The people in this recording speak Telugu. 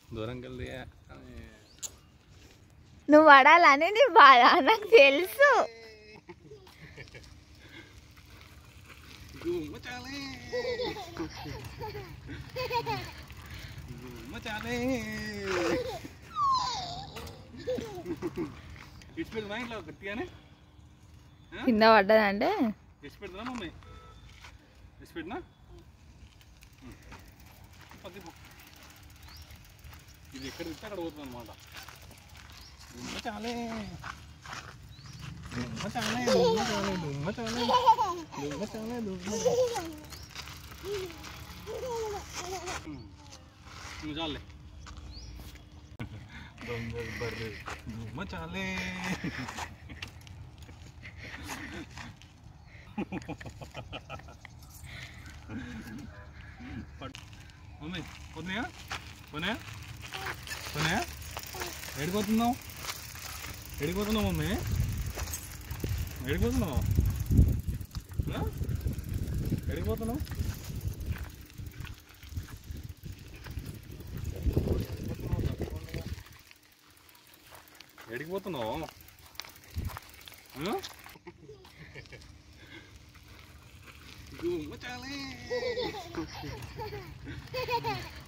దూరంకి వెళ్తే నువ్వు పడాలని నీ బాధ నాకు తెలుసు గుమ్మచాలే గుమ్మచాలే ఇటు పెడదా ఇట్లా గట్టిగానే కింద పడ్డదంటే ఇటు పెడదా మమ్మీ ఇటు పెట్టినా పది పో. ఇది ఎక్కడ తింటే అక్కడ పోతుంది అనమాట గుమ్మచాలే గుమ్మచాలే గుమ్మచాలే గుమ్మచాలే గుమ్మచాలే గుమ్మచాలే నువ్వు చాలే దొంగలు బర్రె గుమ్మ చాలే మమ్మీ పోతున్నాయా పోనాయా పోనాయా ఎడిపోతున్నావు ఎడిపోతున్నావు మమ్మీ ఎడిపోతున్నావు ఎడిపోతున్నావు ఎడికి పోతున్నావు ఆ? గుమ్మ చాలే